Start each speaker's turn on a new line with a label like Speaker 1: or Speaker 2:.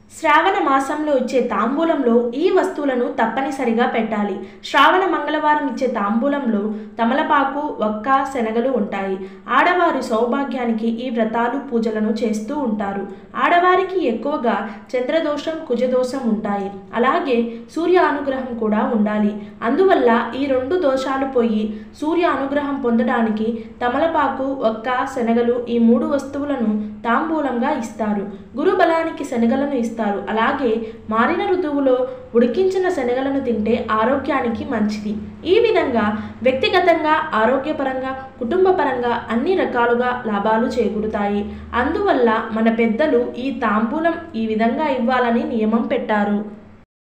Speaker 1: శ్రావణ మాసంలో ఇచ్చే తాంబూలంలో ఈ వస్తువులను తప్పనిసరిగా పెట్టాలి శ్రావణ మంగళవారం ఇచ్చే తాంబూలంలో తమలపాకు వక్క శనగలు ఉంటాయి ఆడవారి సౌభాగ్యానికి ఈ వ్రతాలు పూజలను చేస్తూ ఉంటారు ఆడవారికి ఎక్కువగా చంద్రదోషం కుజదోషం ఉంటాయి అలాగే సూర్య అనుగ్రహం కూడా ఉండాలి అందువల్ల ఈ రెండు దోషాలు పోయి సూర్య అనుగ్రహం పొందడానికి తమలపాకు ఒక్క శనగలు ఈ మూడు వస్తువులను తాంబూలంగా ఇస్తారు గురు బలానికి శనగలను ఇస్తారు అలాగే మారిన ఋతువులో ఉడికించిన శనగలను తింటే ఆరోగ్యానికి మంచిది ఈ విధంగా వ్యక్తిగతంగా ఆరోగ్యపరంగా కుటుంబపరంగా అన్ని రకాలుగా లాభాలు చేకూరుతాయి అందువల్ల మన పెద్దలు ఈ తాంబూలం ఈ విధంగా ఇవ్వాలని నియమం పెట్టారు